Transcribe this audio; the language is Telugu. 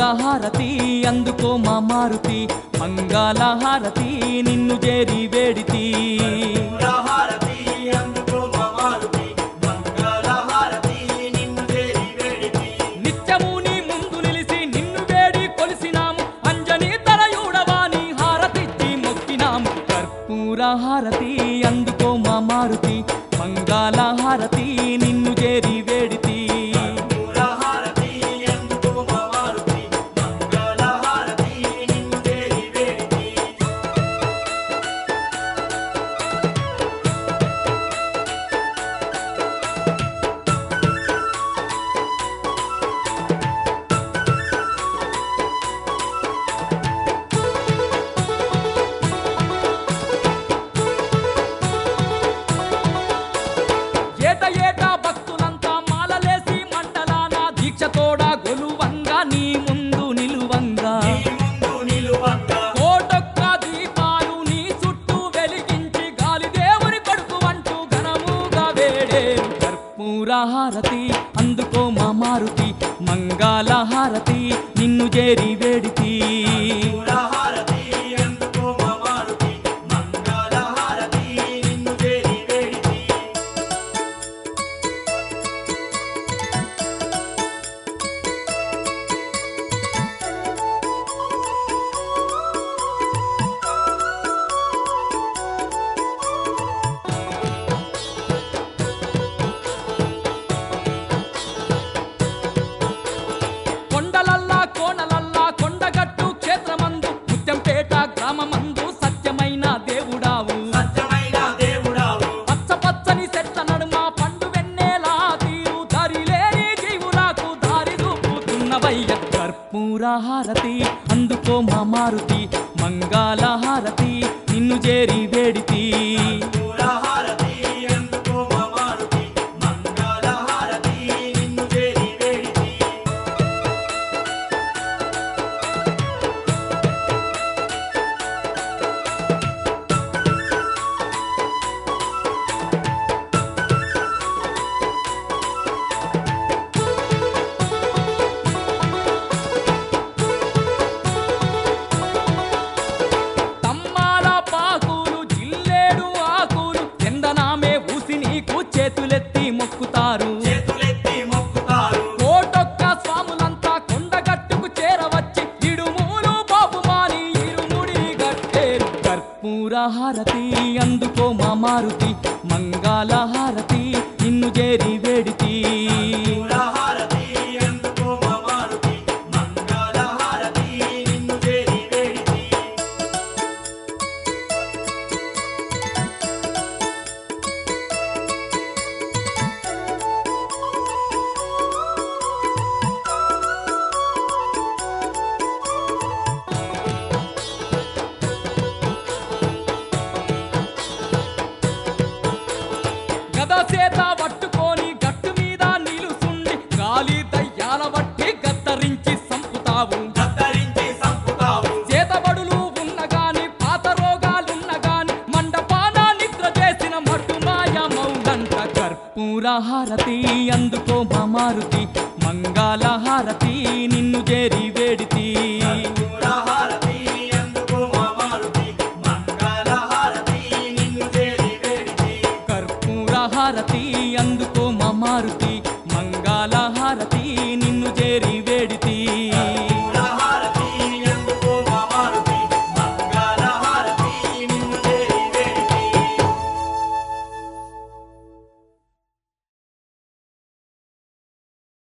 హారతి అందుకో మా మారుతి మంగళ హారతి నిన్ను చేరి వేడితి హారతి అందుకో మా మారుతి మంగళ హారతి నిన్ను చేరి వేడితి నిత్యము నీ ముందు నిలిసి నిన్ను వేడి కొలిసినాము అంజనీ తరయుడవాని హారతిచ్చి మొక్కినాము కర్పూర హారతి అందుకో మా మారుతి మంగళ హారతి నిన్ను చేరి వేడితి హారతి అందుకో మా మారుతి మంగళ హారతి నిన్ను చేరి వేడితి ఏట ఏట భక్తులంతా మాలలేసి మండలాన దీక్షతోడా గొలువంగా నీ ముందు నిలువంగా నీ ముందు నిలువంగా కోటొక్క దీపాలు నీ చుట్టూ వెలిగించి గాలి దేవుని కొడుకు అంటూ ఘనముగా వేడేరు కర్పూర హారతి అందుకో మా మారుతి మంగళ హారతి నిన్ను చేరి వేడితి హారతి అందుకో మా మారుతి మంగళ హారతి నిన్ను చేరి వేడితి కొండలల్లా కోనలల్లా కొండగట్టు క్షేత్రమందు ముత్యంపేట గ్రామమందు సత్యమైన దేవుడావు సత్యమైన దేవుడావు పచ్చ పచ్చని చెట్ల నడుమ పండు వెన్నెలా తీరు దారిలేని జీవులకు దారి చూపుతున్నవయ్య కర్పూర హారతి అందుకో మా మారుతి మంగళ హారతి నిన్ను చేరి వేడితి హారతి అందుకో మా మారుతి మంగళ హారతి నిన్ను చేరి వేడితి తమ్మాల పాకులు జిల్లేడు ఆకులు చందనామే ఊసి నీకు చేతులెత్తి మొక్కుతారు చేతులెత్తి మొక్కుతారు కోటొక్క స్వాములంతా కొండగట్టుకు చేరవచ్చి ఇడుమూలు బాబుమాని ఇరుముడి గట్టేరు కర్పూర హారతి అందుకో మా మారుతి మంగళ హారతి నిన్ను చేరి వేడితి హారతి అందుకో మా మారుతి మంగళ హారతి నిన్ను చేరి వేడితి గద చేత పట్టుకొని గట్టు మీద నిలుసుండి గాలి దయ్యాల బట్టి గద్దరించి సంపుతావు కత్తరించి సంపుతావు చేతబడులు ఉన్నగాని పాత రోగాలున్నగాని మండపాన నిద్ర చేసిన మట్టు మాయమౌదంట కర్పూర హారతి అందుకో మా మారుతి మంగళ హారతి నిన్ను చేరి వేడితి హారతి అందుకో మా మారుతి మంగళ హారతి నిన్ను చేరి వేడితి కర్పూర హారతి అందుకో మా మారుతి